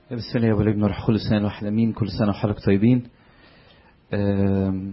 بسم الله والابن والروح كل سنة واحنا امين كل سنة وحضرتك طيبين آم،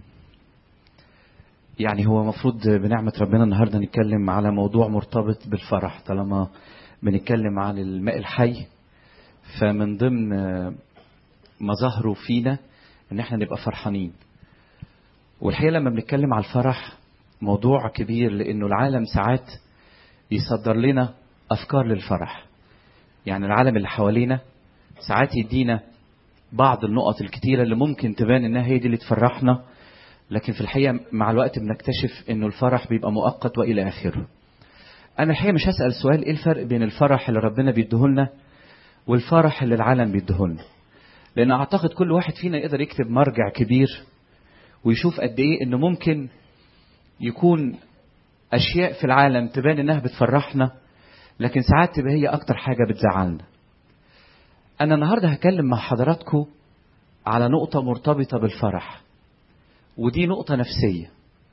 يعني هو المفروض بنعمة ربنا النهاردة نتكلم على موضوع مرتبط بالفرح طالما بنتكلم عن الماء الحي فمن ضمن آه، مظاهره فينا ان احنا نبقى فرحانين والحقيقة لما بنتكلم على الفرح موضوع كبير لانه العالم ساعات يصدر لنا افكار للفرح يعني العالم اللي حوالينا ساعات يدينا بعض النقط الكتيرة اللي ممكن تبان انها هي دي اللي تفرحنا لكن في الحقيقة مع الوقت بنكتشف انه الفرح بيبقى مؤقت والى اخره انا الحقيقة مش هسأل سؤال ايه الفرق بين الفرح اللي ربنا بيديهولنا والفرح اللي العالم بيديهولنا لان اعتقد كل واحد فينا يقدر يكتب مرجع كبير ويشوف قد ايه انه ممكن يكون اشياء في العالم تبان انها بتفرحنا لكن ساعات تبقى هي اكتر حاجة بتزعلنا انا النهارده هكلم مع حضراتكم على نقطة مرتبطة بالفرح ودي نقطة نفسية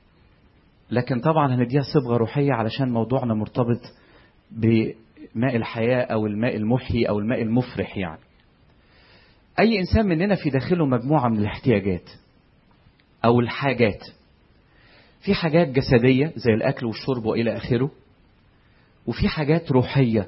لكن طبعا هنديها صبغة روحية علشان موضوعنا مرتبط بماء الحياة أو الماء المحيي أو الماء المفرح يعني أي إنسان مننا في داخله مجموعة من الاحتياجات أو الحاجات في حاجات جسدية زي الأكل والشرب وإلى آخره وفي حاجات روحية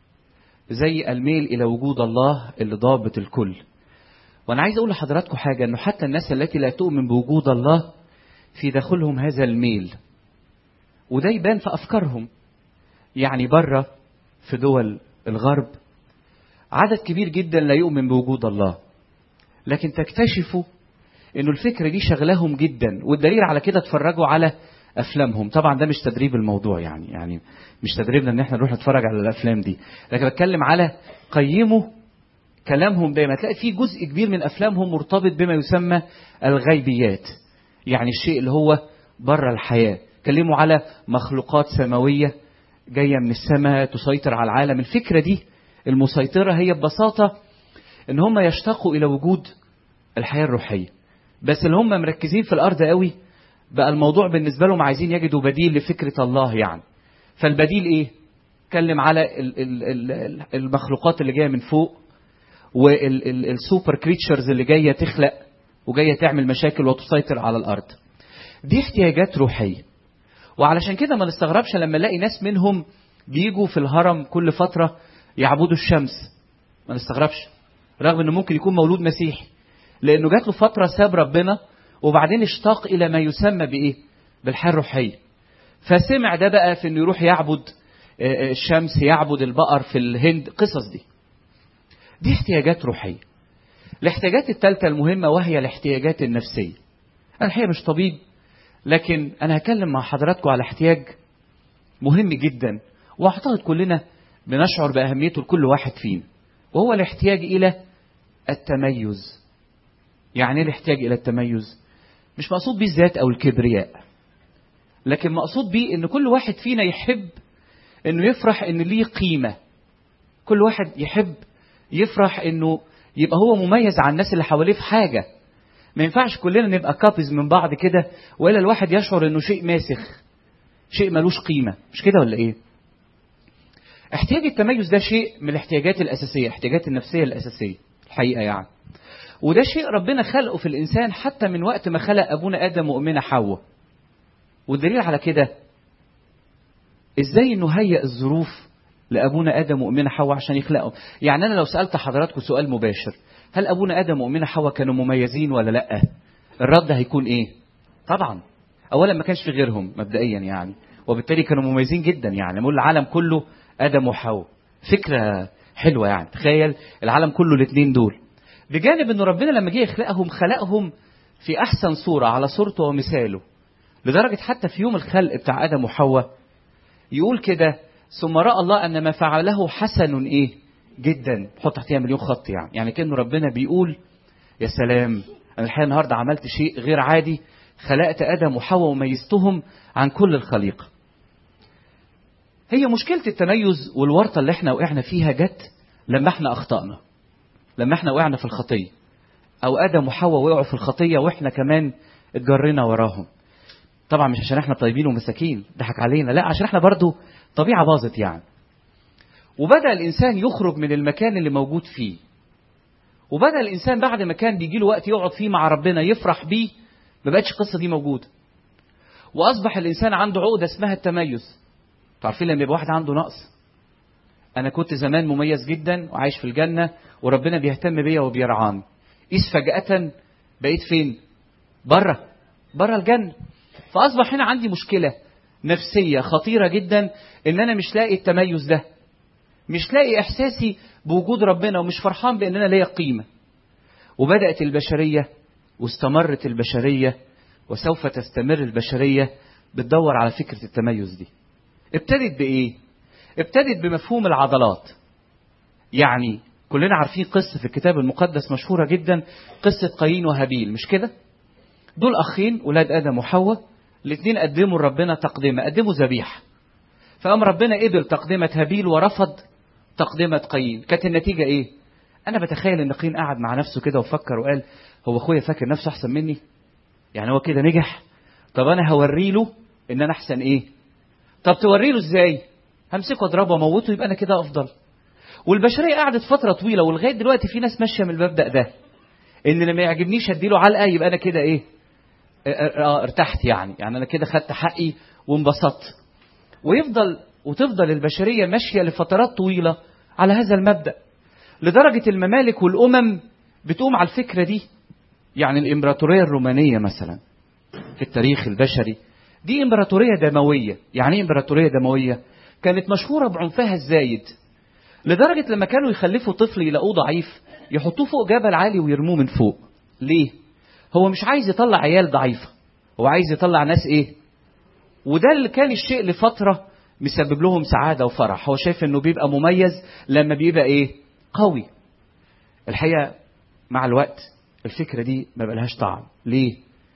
زي الميل إلى وجود الله اللي ضابط الكل وأنا عايز أقول لحضراتكم حاجة أنه حتى الناس التي لا تؤمن بوجود الله في داخلهم هذا الميل وده يبان في أفكارهم يعني بره في دول الغرب عدد كبير جدا لا يؤمن بوجود الله لكن تكتشفوا انه الفكرة دي شغلهم جدا والدليل على كده اتفرجوا على افلامهم طبعا ده مش تدريب الموضوع يعني يعني مش تدريبنا ان احنا نروح نتفرج على الافلام دي لكن بتكلم على قيموا كلامهم دايما تلاقي في جزء كبير من افلامهم مرتبط بما يسمى الغيبيات يعني الشيء اللي هو بره الحياه كلموا على مخلوقات سماويه جايه من السماء تسيطر على العالم الفكره دي المسيطره هي ببساطه ان هم يشتاقوا الى وجود الحياه الروحيه بس اللي هم مركزين في الارض قوي بقى الموضوع بالنسبه لهم عايزين يجدوا بديل لفكره الله يعني فالبديل ايه اتكلم على ال- ال- ال- المخلوقات اللي جايه من فوق والسوبر كريتشرز اللي جايه تخلق وجايه تعمل مشاكل وتسيطر على الارض دي احتياجات روحيه وعلشان كده ما نستغربش لما نلاقي ناس منهم بيجوا في الهرم كل فتره يعبدوا الشمس ما نستغربش رغم انه ممكن يكون مولود مسيحي لانه جات له فتره ساب ربنا وبعدين اشتاق الى ما يسمى بايه بالحياه الروحيه فسمع ده بقى في انه يروح يعبد آه، آه، الشمس يعبد البقر في الهند قصص دي دي احتياجات روحيه الاحتياجات الثالثه المهمه وهي الاحتياجات النفسيه انا الحقيقه مش طبيب لكن انا هكلم مع حضراتكم على احتياج مهم جدا واعتقد كلنا بنشعر باهميته لكل واحد فينا وهو الاحتياج الى التميز يعني ايه الاحتياج الى التميز مش مقصود بيه الذات او الكبرياء لكن مقصود بيه ان كل واحد فينا يحب انه يفرح ان ليه قيمه كل واحد يحب يفرح انه يبقى هو مميز عن الناس اللي حواليه في حاجه ما ينفعش كلنا نبقى كابز من بعض كده والا الواحد يشعر انه شيء ماسخ شيء ملوش قيمه مش كده ولا ايه احتياج التميز ده شيء من الاحتياجات الاساسيه احتياجات النفسيه الاساسيه الحقيقه يعني وده شيء ربنا خلقه في الانسان حتى من وقت ما خلق ابونا ادم وامنا حواء والدليل على كده ازاي انه هيئ الظروف لابونا ادم وامنا حواء عشان يخلقهم يعني انا لو سالت حضراتكم سؤال مباشر هل ابونا ادم وامنا حواء كانوا مميزين ولا لا الرد هيكون ايه طبعا اولا ما كانش في غيرهم مبدئيا يعني وبالتالي كانوا مميزين جدا يعني نقول العالم كله ادم وحواء فكره حلوه يعني تخيل العالم كله الاثنين دول بجانب ان ربنا لما جه يخلقهم خلقهم في احسن صوره على صورته ومثاله لدرجه حتى في يوم الخلق بتاع ادم وحواء يقول كده ثم راى الله ان ما فعله حسن ايه جدا حط تحتها مليون خط يعني يعني كانه ربنا بيقول يا سلام انا الحقيقه النهارده عملت شيء غير عادي خلقت ادم وحواء وميزتهم عن كل الخليقه هي مشكله التميز والورطه اللي احنا وقعنا فيها جت لما احنا اخطانا لما احنا وقعنا في الخطيه او ادم وحواء وقعوا في الخطيه واحنا كمان اتجرينا وراهم طبعا مش عشان احنا طيبين ومساكين ضحك علينا لا عشان احنا برضو طبيعه باظت يعني وبدا الانسان يخرج من المكان اللي موجود فيه وبدا الانسان بعد ما كان بيجي له وقت يقعد فيه مع ربنا يفرح بيه ما بقتش القصه دي موجوده واصبح الانسان عنده عقده اسمها التميز عارفين لما يبقى واحد عنده نقص انا كنت زمان مميز جدا وعايش في الجنه وربنا بيهتم بيا وبيرعاني إذ فجاه بقيت فين بره بره الجنه فاصبح هنا عندي مشكله نفسيه خطيره جدا ان انا مش لاقي التميز ده مش لاقي احساسي بوجود ربنا ومش فرحان بان انا ليا قيمه وبدات البشريه واستمرت البشريه وسوف تستمر البشريه بتدور على فكره التميز دي ابتدت بايه ابتدت بمفهوم العضلات يعني كلنا عارفين قصه في الكتاب المقدس مشهوره جدا قصه قايين وهابيل مش كده دول اخين ولاد ادم وحواء الاثنين قدموا لربنا تقدمه قدموا ذبيحه فقام ربنا قبل تقدمه هابيل ورفض تقدمه قايين كانت النتيجه ايه انا بتخيل ان قايين قعد مع نفسه كده وفكر وقال هو اخويا فاكر نفسه احسن مني يعني هو كده نجح طب انا هوري له ان انا احسن ايه طب توري له ازاي همسكه اضربه واموته يبقى انا كده افضل والبشريه قعدت فتره طويله ولغايه دلوقتي في ناس ماشيه من المبدا ده ان لما يعجبنيش اديله علقه يبقى انا كده ايه اه ارتحت يعني يعني انا كده خدت حقي وانبسطت ويفضل وتفضل البشريه ماشيه لفترات طويله على هذا المبدا لدرجه الممالك والامم بتقوم على الفكره دي يعني الامبراطوريه الرومانيه مثلا في التاريخ البشري دي امبراطوريه دمويه يعني ايه امبراطوريه دمويه كانت مشهوره بعنفها الزايد لدرجه لما كانوا يخلفوا طفل يلاقوه ضعيف يحطوه فوق جبل عالي ويرموه من فوق ليه هو مش عايز يطلع عيال ضعيفه هو عايز يطلع ناس ايه وده اللي كان الشيء لفتره مسبب لهم سعاده وفرح هو شايف انه بيبقى مميز لما بيبقى ايه قوي الحقيقه مع الوقت الفكره دي ما بقالهاش طعم ليه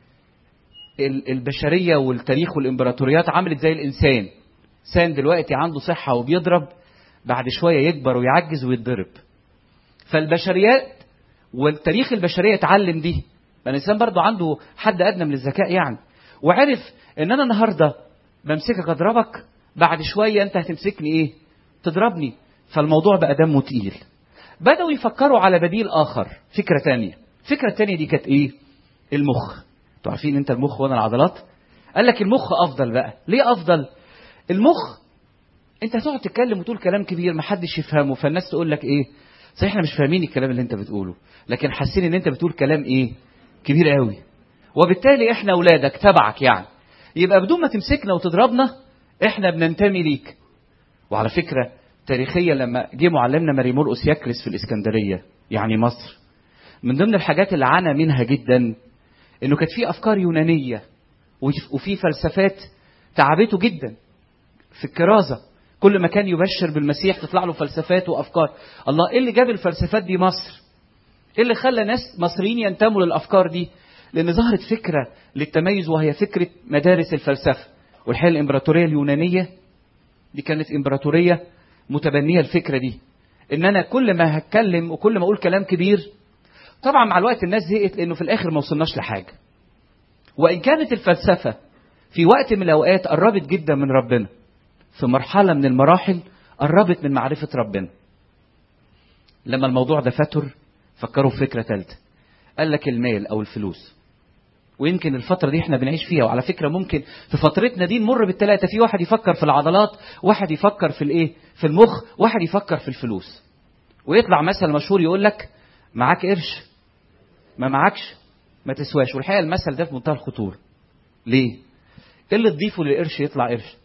البشريه والتاريخ والامبراطوريات عملت زي الانسان انسان دلوقتي عنده صحه وبيضرب بعد شويه يكبر ويعجز ويتضرب فالبشريات والتاريخ البشريه اتعلم دي الانسان برضه عنده حد ادنى من الذكاء يعني وعرف ان انا النهارده بمسكك اضربك بعد شويه انت هتمسكني ايه تضربني فالموضوع بقى دمه تقيل بدأوا يفكروا على بديل آخر فكرة تانية الفكرة التانية دي كانت إيه المخ انتوا عارفين انت المخ وانا العضلات قال لك المخ افضل بقى ليه افضل المخ انت هتقعد تتكلم وتقول كلام كبير محدش يفهمه فالناس تقول لك ايه صحيح احنا مش فاهمين الكلام اللي انت بتقوله لكن حاسين ان انت بتقول كلام ايه كبير قوي وبالتالي احنا اولادك تبعك يعني يبقى بدون ما تمسكنا وتضربنا احنا بننتمي ليك وعلى فكره تاريخيا لما جه معلمنا ماري مرقس يكرس في الاسكندريه يعني مصر من ضمن الحاجات اللي عانى منها جدا انه كانت في افكار يونانيه وفي فلسفات تعبته جدا في الكرازه كل ما كان يبشر بالمسيح تطلع له فلسفات وافكار الله ايه اللي جاب الفلسفات دي مصر ايه اللي خلى ناس مصريين ينتموا للافكار دي لان ظهرت فكره للتميز وهي فكره مدارس الفلسفه والحقيقه الامبراطوريه اليونانيه دي كانت امبراطوريه متبنيه الفكره دي ان انا كل ما هتكلم وكل ما اقول كلام كبير طبعا مع الوقت الناس زهقت لانه في الاخر ما وصلناش لحاجه وان كانت الفلسفه في وقت من الاوقات قربت جدا من ربنا في مرحله من المراحل قربت من معرفه ربنا لما الموضوع ده فتر فكروا في فكره ثالثه قال لك المال او الفلوس ويمكن الفترة دي احنا بنعيش فيها وعلى فكرة ممكن في فترتنا دي نمر بالثلاثة في واحد يفكر في العضلات واحد يفكر في الايه في المخ واحد يفكر في الفلوس ويطلع مثل مشهور يقول لك معاك قرش ما معكش ما تسواش والحقيقة المثل ده في منتهى الخطورة ليه ايه اللي تضيفه للقرش يطلع قرش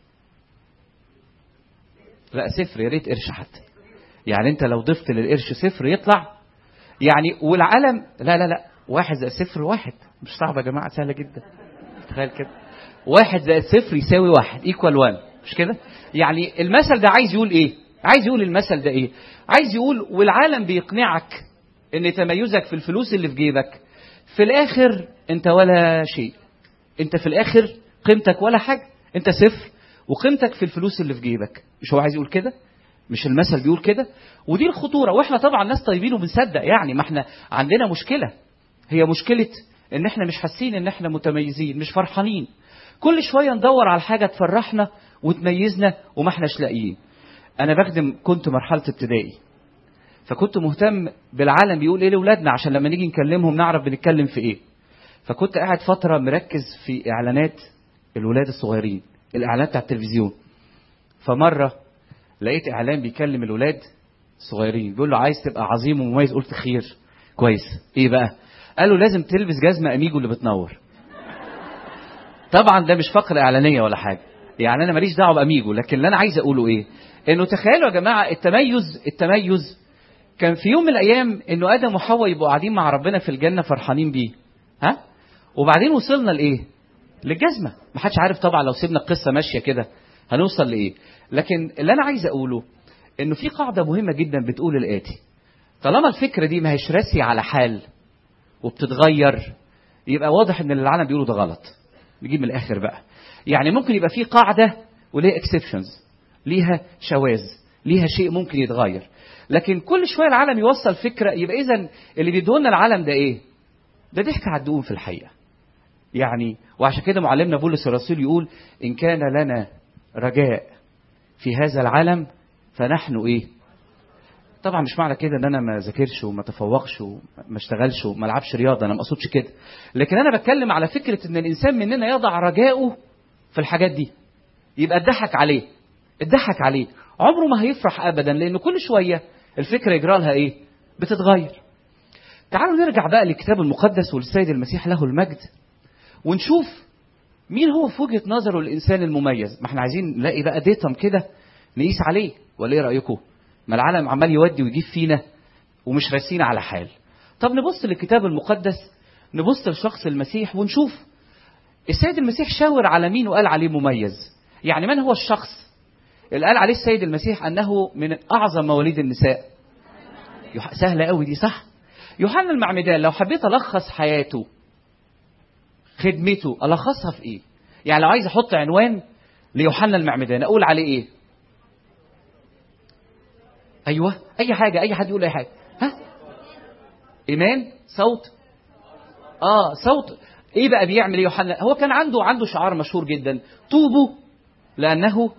لا صفر يا ريت قرش حتى يعني انت لو ضفت للقرش صفر يطلع يعني والعالم لا لا لا واحد زائد صفر واحد مش صعبة يا جماعة سهلة جدا تخيل كده واحد زائد صفر يساوي واحد ايكوال وان مش كده يعني المثل ده عايز يقول ايه عايز يقول المثل ده ايه عايز يقول والعالم بيقنعك ان تميزك في الفلوس اللي في جيبك في الاخر انت ولا شيء انت في الاخر قيمتك ولا حاجة انت صفر وقيمتك في الفلوس اللي في جيبك مش هو عايز يقول كده مش المثل بيقول كده ودي الخطورة واحنا طبعا ناس طيبين وبنصدق يعني ما احنا عندنا مشكلة هي مشكلة ان احنا مش حاسين ان احنا متميزين مش فرحانين كل شويه ندور على حاجه تفرحنا وتميزنا وما احناش لاقيين انا بخدم كنت مرحله ابتدائي فكنت مهتم بالعالم بيقول ايه لاولادنا عشان لما نيجي نكلمهم نعرف بنتكلم في ايه فكنت قاعد فتره مركز في اعلانات الولاد الصغيرين الاعلانات بتاع التلفزيون فمره لقيت اعلان بيكلم الولاد الصغيرين بيقول له عايز تبقى عظيم ومميز قلت خير كويس ايه بقى قال له لازم تلبس جزمه اميجو اللي بتنور طبعا ده مش فقره اعلانيه ولا حاجه يعني انا ماليش دعوه باميجو لكن اللي انا عايز اقوله ايه انه تخيلوا يا جماعه التميز التميز كان في يوم من الايام انه ادم وحواء يبقوا قاعدين مع ربنا في الجنه فرحانين بيه ها وبعدين وصلنا لايه للجزمه ما حدش عارف طبعا لو سيبنا القصه ماشيه كده هنوصل لايه لكن اللي انا عايز اقوله انه في قاعده مهمه جدا بتقول الاتي طالما الفكره دي ما هيش راسي على حال وبتتغير يبقى واضح ان اللي العالم بيقوله ده غلط نجيب من الاخر بقى يعني ممكن يبقى في قاعده وليها اكسبشنز ليها شواذ ليها شيء ممكن يتغير لكن كل شويه العالم يوصل فكره يبقى اذا اللي بيدونا العالم ده ايه ده ضحك على الدقون في الحقيقه يعني وعشان كده معلمنا بولس الرسول يقول ان كان لنا رجاء في هذا العالم فنحن ايه طبعا مش معنى كده ان انا ما ذاكرش وما تفوقش وما اشتغلش وما العبش رياضه انا ما اقصدش كده لكن انا بتكلم على فكره ان الانسان مننا يضع رجاؤه في الحاجات دي يبقى اتضحك عليه اتضحك عليه عمره ما هيفرح ابدا لان كل شويه الفكره يجرى لها ايه بتتغير تعالوا نرجع بقى للكتاب المقدس وللسيد المسيح له المجد ونشوف مين هو في وجهه نظره الانسان المميز ما احنا عايزين نلاقي بقى ديتم كده نقيس عليه ولا ايه رايكم ما العالم عمال يودي ويجيب فينا ومش راسين على حال طب نبص للكتاب المقدس نبص لشخص المسيح ونشوف السيد المسيح شاور على مين وقال عليه مميز يعني من هو الشخص اللي قال عليه السيد المسيح انه من اعظم مواليد النساء سهله قوي دي صح يوحنا المعمدان لو حبيت الخص حياته خدمته الخصها في ايه يعني لو عايز احط عنوان ليوحنا المعمدان اقول عليه ايه ايوه اي حاجه اي حد يقول اي حاجه ها ايمان صوت اه صوت ايه بقى بيعمل ايه يوحنا هو كان عنده عنده شعار مشهور جدا طوبوا لانه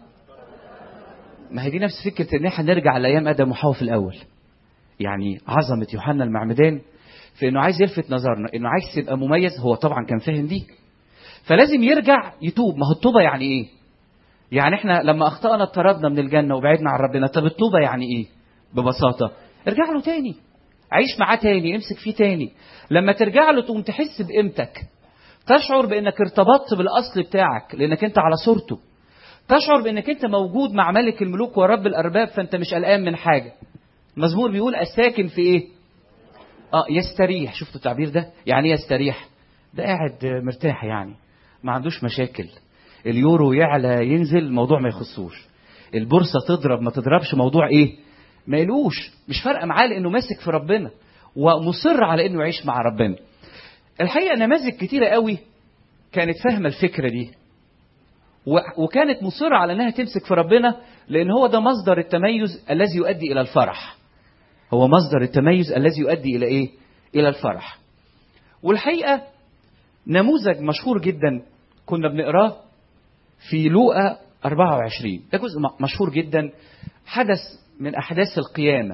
ما هي دي نفس فكره ان احنا نرجع لايام ادم وحواء في الاول يعني عظمه يوحنا المعمدان في انه عايز يلفت نظرنا انه عايز يبقى مميز هو طبعا كان فاهم دي فلازم يرجع يتوب ما هو التوبه يعني ايه يعني احنا لما اخطانا اطردنا من الجنه وبعدنا عن ربنا طب التوبه يعني ايه ببساطه ارجع له تاني عيش معاه تاني امسك فيه تاني لما ترجع له تقوم تحس بقيمتك تشعر بانك ارتبطت بالاصل بتاعك لانك انت على صورته تشعر بانك انت موجود مع ملك الملوك ورب الارباب فانت مش قلقان من حاجه المزمور بيقول الساكن في ايه اه يستريح شفتوا التعبير ده يعني ايه يستريح ده قاعد مرتاح يعني ما عندوش مشاكل اليورو يعلى ينزل الموضوع ما يخصوش البورصه تضرب ما تضربش موضوع ايه ما يلوش مش فارقه معاه لانه ماسك في ربنا ومصر على انه يعيش مع ربنا الحقيقه نماذج كتيره قوي كانت فاهمه الفكره دي وكانت مصره على انها تمسك في ربنا لان هو ده مصدر التميز الذي يؤدي الى الفرح هو مصدر التميز الذي يؤدي الى ايه الى الفرح والحقيقه نموذج مشهور جدا كنا بنقراه في لوقا 24 ده جزء مشهور جدا حدث من احداث القيامه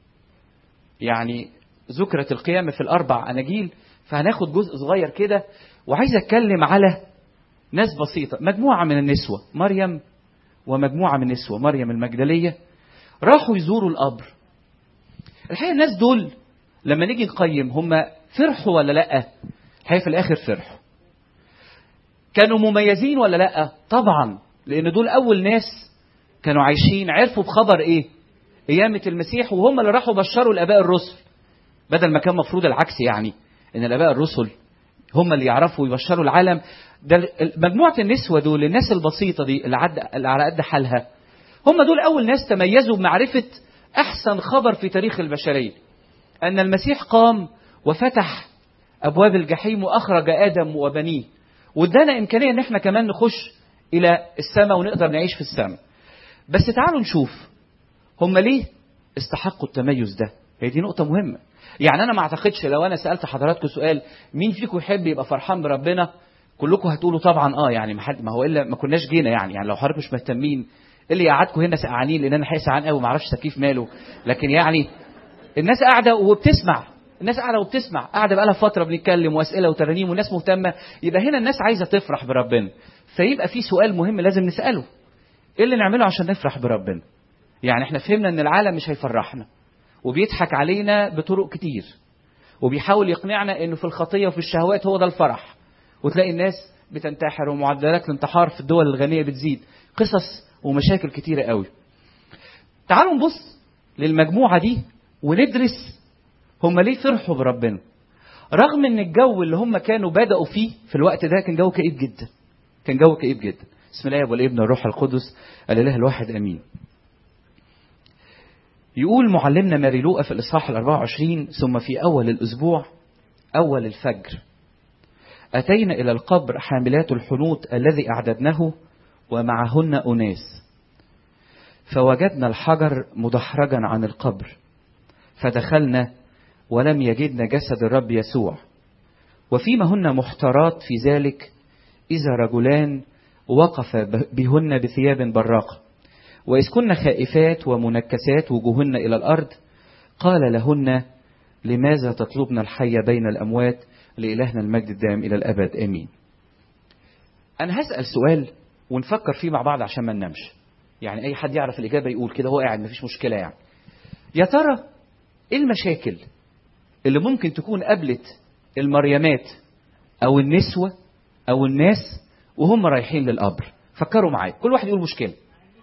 يعني ذكرت القيامه في الاربع اناجيل فهناخد جزء صغير كده وعايز اتكلم على ناس بسيطه مجموعه من النسوه مريم ومجموعه من النسوه مريم المجدليه راحوا يزوروا القبر الحقيقه الناس دول لما نيجي نقيم هم فرحوا ولا لا الحقيقه في الاخر فرحوا كانوا مميزين ولا لا طبعا لان دول اول ناس كانوا عايشين عرفوا بخبر ايه قيامه المسيح وهم اللي راحوا بشروا الاباء الرسل بدل ما كان مفروض العكس يعني ان الاباء الرسل هم اللي يعرفوا يبشروا العالم ده مجموعه النسوه دول الناس البسيطه دي اللي, عد اللي على قد حالها هم دول اول ناس تميزوا بمعرفه احسن خبر في تاريخ البشريه ان المسيح قام وفتح ابواب الجحيم واخرج ادم وبنيه وادانا امكانيه ان احنا كمان نخش الى السماء ونقدر نعيش في السماء بس تعالوا نشوف هم ليه استحقوا التميز ده هي دي نقطه مهمه يعني انا ما اعتقدش لو انا سالت حضراتكم سؤال مين فيكم يحب يبقى فرحان بربنا كلكم هتقولوا طبعا اه يعني ما حد ما هو الا ما كناش جينا يعني يعني لو حضرتك مش مهتمين اللي قعدكم هنا سقعانين لان انا حقيقه سقعان قوي ما اعرفش تكييف ماله لكن يعني الناس قاعده وبتسمع الناس قاعده وبتسمع قاعده بقى لها فتره بنتكلم واسئله وترانيم والناس مهتمه يبقى هنا الناس عايزه تفرح بربنا فيبقى في سؤال مهم لازم نساله ايه اللي نعمله عشان نفرح بربنا يعني احنا فهمنا ان العالم مش هيفرحنا وبيضحك علينا بطرق كتير وبيحاول يقنعنا انه في الخطيه وفي الشهوات هو ده الفرح وتلاقي الناس بتنتحر ومعدلات الانتحار في الدول الغنيه بتزيد قصص ومشاكل كتيره قوي تعالوا نبص للمجموعه دي وندرس هم ليه فرحوا بربنا رغم ان الجو اللي هم كانوا بدأوا فيه في الوقت ده كان جو كئيب جدا كان جو كئيب جدا بسم الله والابن والروح القدس الاله الواحد امين يقول معلمنا ماري لوقا في الاصحاح ال 24 ثم في اول الاسبوع اول الفجر اتينا الى القبر حاملات الحنوط الذي اعددناه ومعهن اناس فوجدنا الحجر مدحرجا عن القبر فدخلنا ولم يجدن جسد الرب يسوع وفيما هن محترات في ذلك إذا رجلان وقف بهن بثياب براقة وإذ كن خائفات ومنكسات وجوهن إلى الأرض قال لهن لماذا تطلبن الحي بين الأموات لإلهنا المجد الدائم إلى الأبد آمين أنا هسأل سؤال ونفكر فيه مع بعض عشان ما ننامش يعني أي حد يعرف الإجابة يقول كده هو قاعد مفيش مشكلة يعني يا ترى إيه المشاكل اللي ممكن تكون قابلت المريمات او النسوة او الناس وهم رايحين للقبر فكروا معايا كل واحد يقول مشكلة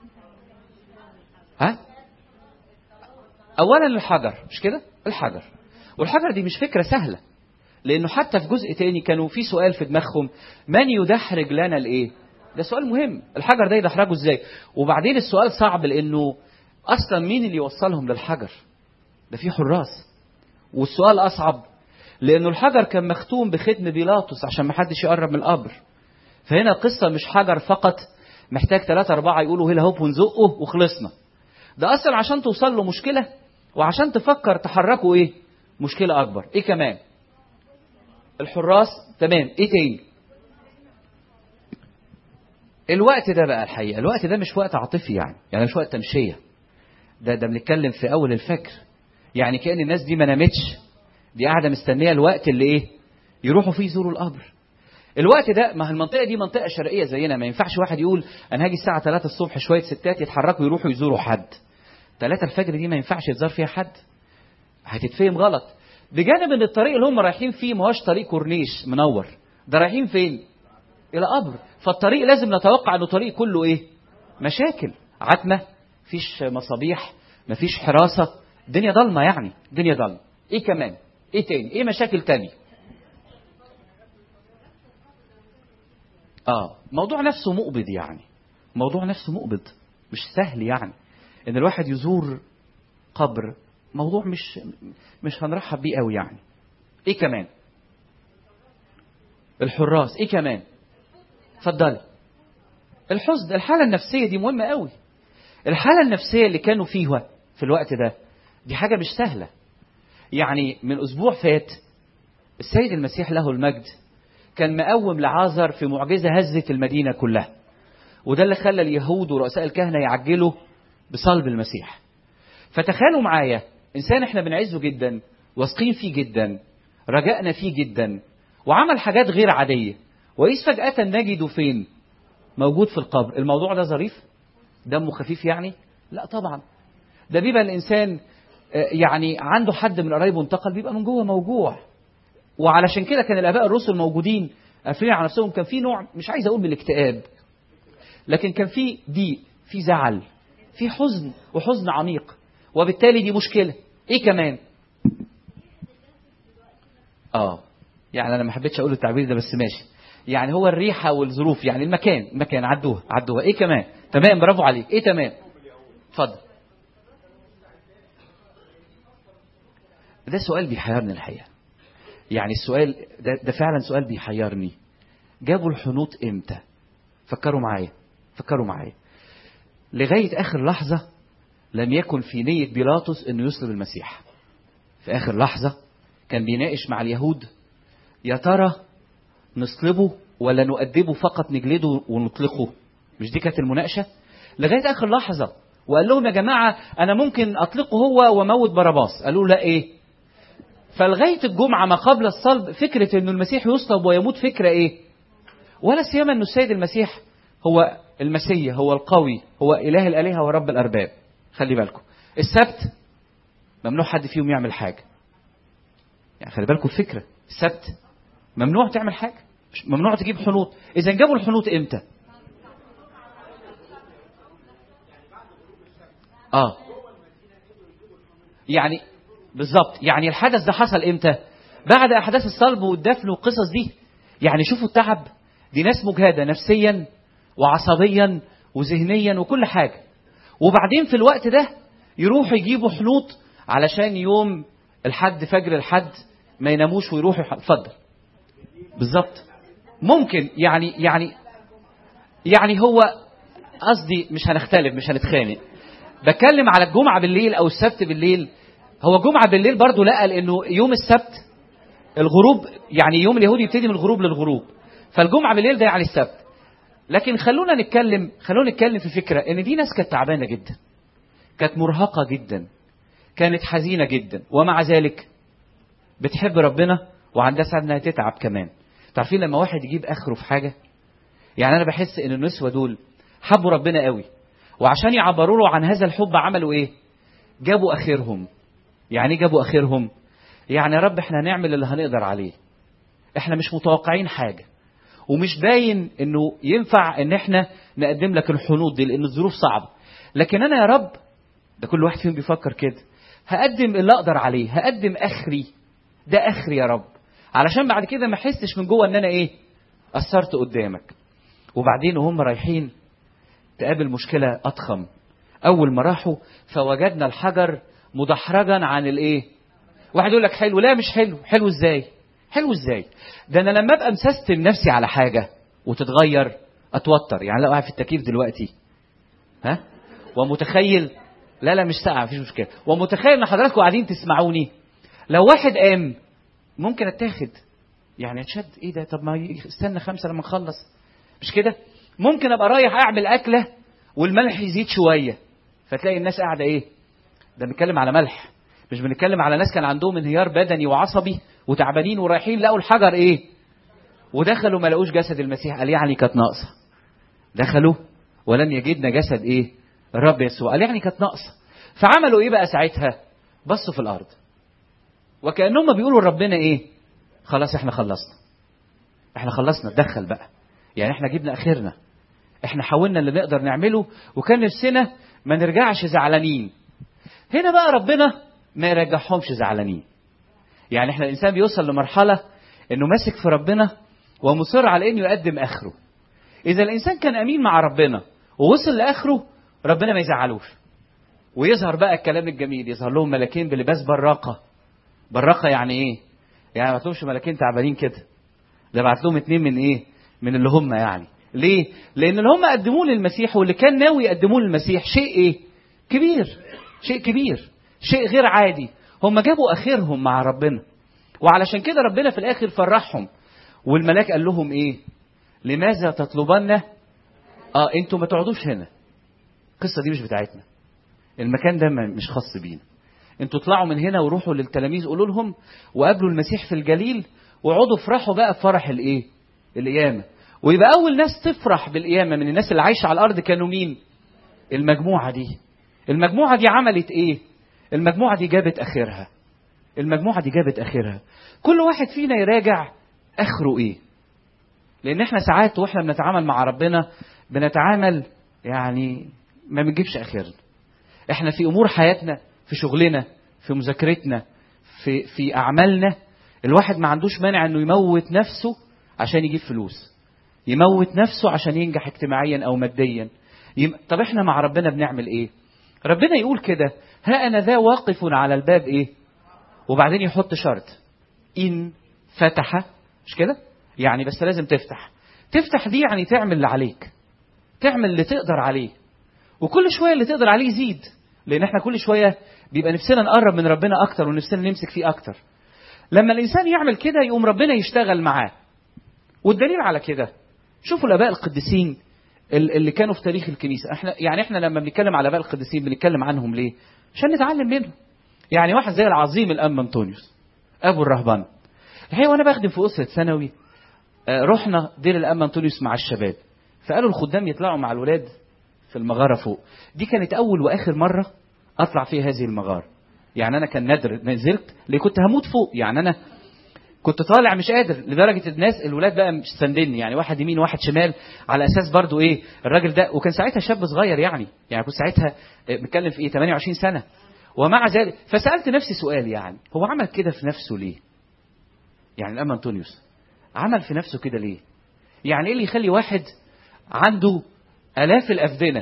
ها اولا الحجر مش كده الحجر والحجر دي مش فكرة سهلة لانه حتى في جزء تاني كانوا في سؤال في دماغهم من يدحرج لنا الايه ده سؤال مهم الحجر ده يدحرجه ازاي وبعدين السؤال صعب لانه اصلا مين اللي يوصلهم للحجر ده في حراس والسؤال أصعب لأنه الحجر كان مختوم بختم بيلاطس عشان ما حدش يقرب من القبر فهنا القصة مش حجر فقط محتاج ثلاثة أربعة يقولوا هلا هوب ونزقه وخلصنا ده أصلا عشان توصل له مشكلة وعشان تفكر تحركه إيه مشكلة أكبر إيه كمان الحراس تمام إيه تاني الوقت ده بقى الحقيقة الوقت ده مش وقت عاطفي يعني يعني مش وقت تمشية ده ده بنتكلم في أول الفجر يعني كأن الناس دي ما نامتش دي قاعدة مستنية الوقت اللي ايه يروحوا فيه يزوروا القبر الوقت ده ما المنطقة دي منطقة شرقية زينا ما ينفعش واحد يقول أنا هاجي الساعة 3 الصبح شوية ستات يتحركوا يروحوا يزوروا حد 3 الفجر دي ما ينفعش يتزار فيها حد هتتفهم غلط بجانب ان الطريق اللي هم رايحين فيه ما هوش طريق كورنيش منور ده رايحين فين الى قبر فالطريق لازم نتوقع انه طريق كله ايه مشاكل عتمه مفيش مصابيح مفيش حراسه الدنيا ضلمه يعني الدنيا ضلمه ايه كمان ايه تاني ايه مشاكل تاني اه موضوع نفسه مقبض يعني موضوع نفسه مقبض مش سهل يعني ان الواحد يزور قبر موضوع مش مش هنرحب بيه قوي يعني ايه كمان الحراس ايه كمان اتفضلي الحزن الحاله النفسيه دي مهمه قوي الحاله النفسيه اللي كانوا فيها في الوقت ده دي حاجه مش سهله يعني من اسبوع فات السيد المسيح له المجد كان مقوم لعازر في معجزه هزت المدينه كلها وده اللي خلى اليهود ورؤساء الكهنه يعجلوا بصلب المسيح فتخيلوا معايا انسان احنا بنعزه جدا واثقين فيه جدا رجائنا فيه جدا وعمل حاجات غير عاديه واذ فجاه نجده فين موجود في القبر الموضوع ده ظريف دمه خفيف يعني لا طبعا ده بيبقى الانسان يعني عنده حد من قرايبه انتقل بيبقى من جوه موجوع وعلشان كده كان الاباء الرسل موجودين قافلين على نفسهم كان في نوع مش عايز اقول من الاكتئاب لكن كان في ضيق في زعل في حزن وحزن عميق وبالتالي دي مشكله ايه كمان اه يعني انا ما حبيتش اقول التعبير ده بس ماشي يعني هو الريحه والظروف يعني المكان المكان عدوها عدوها ايه كمان تمام برافو عليك ايه تمام اتفضل ده سؤال بيحيرني الحقيقه يعني السؤال ده, ده فعلا سؤال بيحيرني جابوا الحنوط امتى فكروا معايا فكروا معايا لغايه اخر لحظه لم يكن في نيه بيلاطس انه يصلب المسيح في اخر لحظه كان بيناقش مع اليهود يا ترى نصلبه ولا نؤدبه فقط نجلده ونطلقه مش دي كانت المناقشه لغايه اخر لحظه وقال لهم يا جماعة أنا ممكن أطلقه هو وموت باراباس قالوا لا إيه فلغاية الجمعة ما قبل الصلب فكرة أنه المسيح يصلب ويموت فكرة إيه ولا سيما أنه السيد المسيح هو المسيح هو القوي هو إله الآلهة ورب الأرباب خلي بالكم السبت ممنوع حد فيهم يعمل حاجة يعني خلي بالكم الفكرة السبت ممنوع تعمل حاجة ممنوع تجيب حنوط إذا جابوا الحنوط إمتى آه يعني بالظبط يعني الحدث ده حصل إمتى بعد أحداث الصلب والدفن والقصص دي يعني شوفوا التعب دي ناس مجهدة نفسيا وعصبيا وذهنيا وكل حاجة وبعدين في الوقت ده يروحوا يجيبوا حنوط علشان يوم الحد فجر الحد ما يناموش ويروحوا اتفضل بالظبط ممكن يعني يعني يعني هو قصدي مش هنختلف مش هنتخانق بتكلم على الجمعة بالليل أو السبت بالليل هو الجمعة بالليل برضه لقى لأنه يوم السبت الغروب يعني يوم اليهودي يبتدي من الغروب للغروب فالجمعة بالليل ده يعني السبت لكن خلونا نتكلم خلونا نتكلم في فكرة إن دي ناس كانت تعبانة جدا كانت مرهقة جدا كانت حزينة جدا ومع ذلك بتحب ربنا وعندها سعادة انها تتعب كمان تعرفين لما واحد يجيب اخره في حاجة يعني انا بحس ان النسوة دول حبوا ربنا قوي وعشان يعبروا له عن هذا الحب عملوا ايه جابوا اخرهم يعني ايه جابوا اخرهم يعني يا رب احنا هنعمل اللي هنقدر عليه احنا مش متوقعين حاجة ومش باين انه ينفع ان احنا نقدم لك الحنوط دي لان الظروف صعبة لكن انا يا رب ده كل واحد فيهم بيفكر كده هقدم اللي اقدر عليه هقدم اخري ده اخري يا رب علشان بعد كده ما احسش من جوه ان انا ايه اثرت قدامك وبعدين وهم رايحين تقابل مشكله اضخم اول ما راحوا فوجدنا الحجر مدحرجا عن الايه واحد يقول لك حلو لا مش حلو حلو ازاي حلو ازاي ده انا لما ابقى مسستم نفسي على حاجه وتتغير اتوتر يعني لو قاعد في التكييف دلوقتي ها ومتخيل لا لا مش ساقع مفيش مشكله ومتخيل ان حضراتكم قاعدين تسمعوني لو واحد قام ممكن اتاخد يعني اتشد ايه ده طب ما استنى خمسه لما نخلص مش كده ممكن ابقى رايح اعمل اكله والملح يزيد شويه فتلاقي الناس قاعده ايه ده بنتكلم على ملح مش بنتكلم على ناس كان عندهم انهيار بدني وعصبي وتعبانين ورايحين لقوا الحجر ايه ودخلوا ما لقوش جسد المسيح قال يعني كانت ناقصه دخلوا ولم يجدنا جسد ايه الرب يسوع قال يعني كانت ناقصه فعملوا ايه بقى ساعتها بصوا في الارض وكانهم بيقولوا لربنا ايه خلاص احنا خلصنا احنا خلصنا اتدخل بقى يعني احنا جبنا اخرنا احنا حاولنا اللي نقدر نعمله وكان نفسنا ما نرجعش زعلانين هنا بقى ربنا ما يرجعهمش زعلانين يعني احنا الانسان بيوصل لمرحله انه ماسك في ربنا ومصر على انه يقدم اخره اذا الانسان كان امين مع ربنا ووصل لاخره ربنا ما يزعلوش ويظهر بقى الكلام الجميل يظهر لهم ملاكين بلباس براقه براقه يعني ايه يعني ما لهمش ملاكين تعبانين كده ده بعت لهم اتنين من ايه من اللي هم يعني ليه لان اللي هم قدموه للمسيح واللي كان ناوي يقدموه للمسيح شيء ايه كبير شيء كبير شيء غير عادي هم جابوا اخرهم مع ربنا وعلشان كده ربنا في الاخر فرحهم والملاك قال لهم ايه لماذا تطلبن اه انتوا ما تقعدوش هنا القصه دي مش بتاعتنا المكان ده مش خاص بينا انتوا اطلعوا من هنا وروحوا للتلاميذ قولوا لهم وقابلوا المسيح في الجليل واقعدوا افرحوا بقى بفرح الايه القيامه ويبقى اول ناس تفرح بالقيامه من الناس اللي عايشه على الارض كانوا مين المجموعه دي المجموعه دي عملت ايه المجموعه دي جابت اخرها المجموعه دي جابت اخرها كل واحد فينا يراجع اخره ايه لان احنا ساعات واحنا بنتعامل مع ربنا بنتعامل يعني ما بنجيبش اخرنا احنا في امور حياتنا في شغلنا في مذاكرتنا في في اعمالنا الواحد ما عندوش مانع انه يموت نفسه عشان يجيب فلوس يموت نفسه عشان ينجح اجتماعيا او ماديا يم... طب احنا مع ربنا بنعمل ايه ربنا يقول كده ها انا ذا واقف على الباب ايه وبعدين يحط شرط ان فتح مش كده يعني بس لازم تفتح تفتح دي يعني تعمل اللي عليك تعمل اللي تقدر عليه وكل شويه اللي تقدر عليه يزيد لان احنا كل شويه بيبقى نفسنا نقرب من ربنا اكتر ونفسنا نمسك فيه اكتر لما الانسان يعمل كده يقوم ربنا يشتغل معاه والدليل على كده شوفوا الاباء القديسين اللي كانوا في تاريخ الكنيسه احنا يعني احنا لما بنتكلم على باقي القديسين بنتكلم عنهم ليه عشان نتعلم منهم يعني واحد زي العظيم الأم أنطونيوس أبو الرهبان الحقيقة وأنا بخدم في أسرة ثانوي رحنا دير الأم أنطونيوس مع الشباب فقالوا الخدام يطلعوا مع الولاد في المغارة فوق دي كانت أول وآخر مرة أطلع في هذه المغارة يعني أنا كان نادر نزلت اللي كنت هموت فوق يعني أنا كنت طالع مش قادر لدرجة الناس الولاد بقى مش ساندني يعني واحد يمين واحد شمال على أساس برضو إيه الراجل ده وكان ساعتها شاب صغير يعني يعني كنت ساعتها بتكلم في إيه 28 سنة ومع ذلك فسألت نفسي سؤال يعني هو عمل كده في نفسه ليه يعني الأم أنطونيوس عمل في نفسه كده ليه يعني إيه اللي يخلي واحد عنده آلاف الأفدنة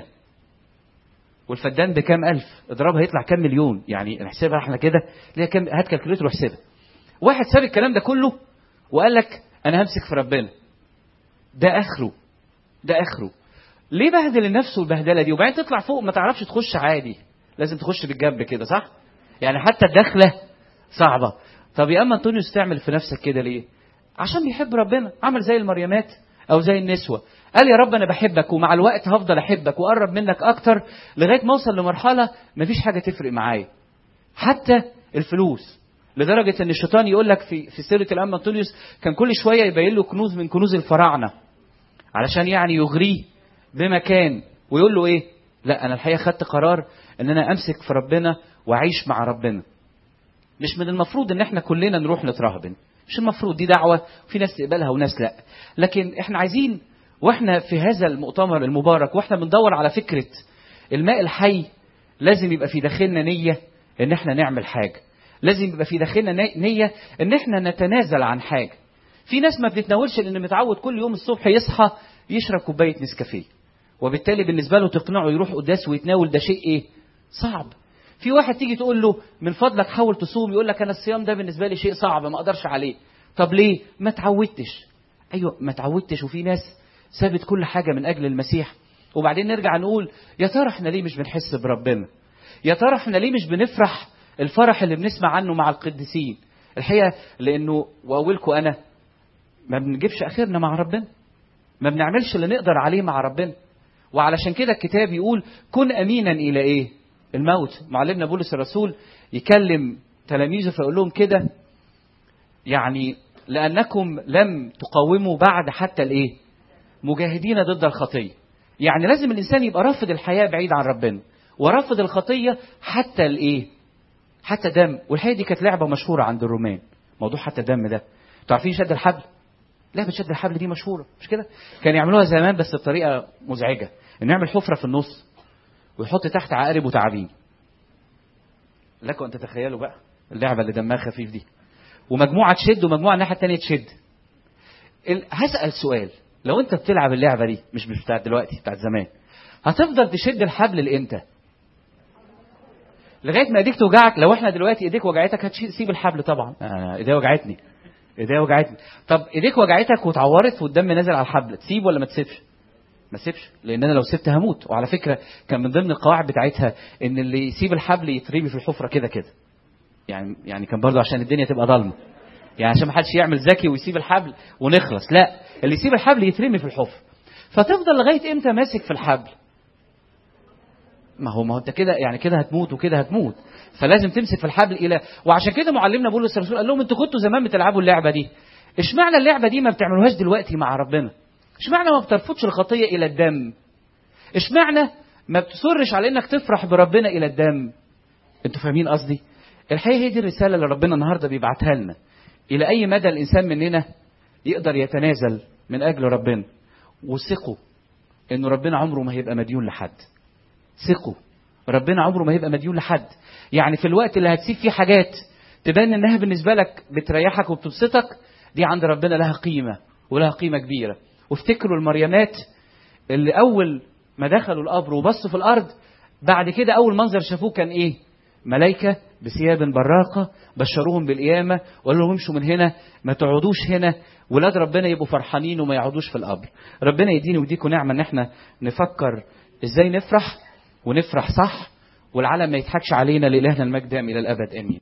والفدان بكام ألف اضربها يطلع كام مليون يعني نحسبها احنا كده ليها كام هات كالكوليتر واحسبها واحد ساب الكلام ده كله وقال لك أنا همسك في ربنا ده آخره ده آخره ليه بهدل النفس والبهدله دي وبعدين تطلع فوق ما تعرفش تخش عادي لازم تخش بالجنب كده صح يعني حتى الدخله صعبه طب يا اما انطونيوس تعمل في نفسك كده ليه عشان بيحب ربنا عمل زي المريمات او زي النسوه قال يا رب انا بحبك ومع الوقت هفضل احبك واقرب منك اكتر لغايه ما اوصل لمرحله مفيش حاجه تفرق معايا حتى الفلوس لدرجه ان الشيطان يقول لك في في سيره الام انطونيوس كان كل شويه يبين له كنوز من كنوز الفراعنه علشان يعني يغريه بمكان ويقول له ايه لا انا الحقيقه خدت قرار ان انا امسك في ربنا واعيش مع ربنا مش من المفروض ان احنا كلنا نروح نترهبن مش المفروض دي دعوه في ناس تقبلها وناس لا لكن احنا عايزين واحنا في هذا المؤتمر المبارك واحنا بندور على فكره الماء الحي لازم يبقى في داخلنا نيه ان احنا نعمل حاجه لازم يبقى في داخلنا نيه ان احنا نتنازل عن حاجه في ناس ما بتتناولش لان متعود كل يوم الصبح يصحى يشرب كوبايه نسكافيه وبالتالي بالنسبه له تقنعه يروح قداس ويتناول ده شيء ايه صعب في واحد تيجي تقول له من فضلك حاول تصوم يقول لك انا الصيام ده بالنسبه لي شيء صعب ما اقدرش عليه طب ليه ما تعودتش ايوه ما تعودتش وفي ناس سابت كل حاجه من اجل المسيح وبعدين نرجع نقول يا ترى احنا ليه مش بنحس بربنا يا ترى احنا ليه مش بنفرح الفرح اللي بنسمع عنه مع القديسين الحقيقه لانه واولكم انا ما بنجيبش اخرنا مع ربنا ما بنعملش اللي نقدر عليه مع ربنا وعلشان كده الكتاب يقول كن امينا الى ايه الموت معلمنا بولس الرسول يكلم تلاميذه فيقول لهم كده يعني لانكم لم تقاوموا بعد حتى الايه مجاهدين ضد الخطيه يعني لازم الانسان يبقى رافض الحياه بعيد عن ربنا ورافض الخطيه حتى الايه حتى دم والحقيقه دي كانت لعبه مشهوره عند الرومان موضوع حتى دم ده انتوا عارفين شد الحبل لعبه شد الحبل دي مشهوره مش كده كان يعملوها زمان بس بطريقه مزعجه انه يعمل حفره في النص ويحط تحت عقارب وتعابين لكم ان تتخيلوا بقى اللعبه اللي دمها خفيف دي ومجموعه تشد ومجموعه الناحيه الثانيه تشد ال... هسال سؤال لو انت بتلعب اللعبه دي مش مش بتاعت دلوقتي بتاعت زمان هتفضل تشد الحبل لامتى لغايه ما ايديك توجعك لو احنا دلوقتي ايديك وجعتك هتسيب الحبل طبعا آه ايديا وجعتني ايديا وجعتني طب ايديك وجعتك واتعورت والدم نازل على الحبل تسيب ولا ما تسيبش ما تسيبش لان انا لو سبت هموت وعلى فكره كان من ضمن القواعد بتاعتها ان اللي يسيب الحبل يترمي في الحفره كده كده يعني يعني كان برضه عشان الدنيا تبقى ضلمه يعني عشان ما حدش يعمل ذكي ويسيب الحبل ونخلص لا اللي يسيب الحبل يترمي في الحفره فتفضل لغايه امتى ماسك في الحبل ما هو ما هو انت كده يعني كده هتموت وكده هتموت فلازم تمسك في الحبل الى وعشان كده معلمنا بولس الرسول قال لهم انتوا كنتوا زمان بتلعبوا اللعبه دي اشمعنى اللعبه دي ما بتعملوهاش دلوقتي مع ربنا اشمعنى ما بترفضش الخطيه الى الدم اشمعنى ما بتصرش على انك تفرح بربنا الى الدم انتوا فاهمين قصدي الحقيقه هي دي الرساله اللي ربنا النهارده بيبعتها لنا الى اي مدى الانسان مننا يقدر يتنازل من اجل ربنا وثقوا ان ربنا عمره ما هيبقى مديون لحد ثقوا ربنا عمره ما هيبقى مديون لحد يعني في الوقت اللي هتسيب فيه حاجات تبان انها بالنسبه لك بتريحك وبتبسطك دي عند ربنا لها قيمه ولها قيمه كبيره وافتكروا المريمات اللي اول ما دخلوا القبر وبصوا في الارض بعد كده اول منظر شافوه كان ايه ملائكه بثياب براقه بشروهم بالقيامه وقالوا لهم امشوا من هنا ما تقعدوش هنا ولاد ربنا يبقوا فرحانين وما يقعدوش في القبر ربنا يديني ويديكم نعمه ان احنا نفكر ازاي نفرح ونفرح صح والعالم ما يضحكش علينا لإلهنا المجد الى الابد امين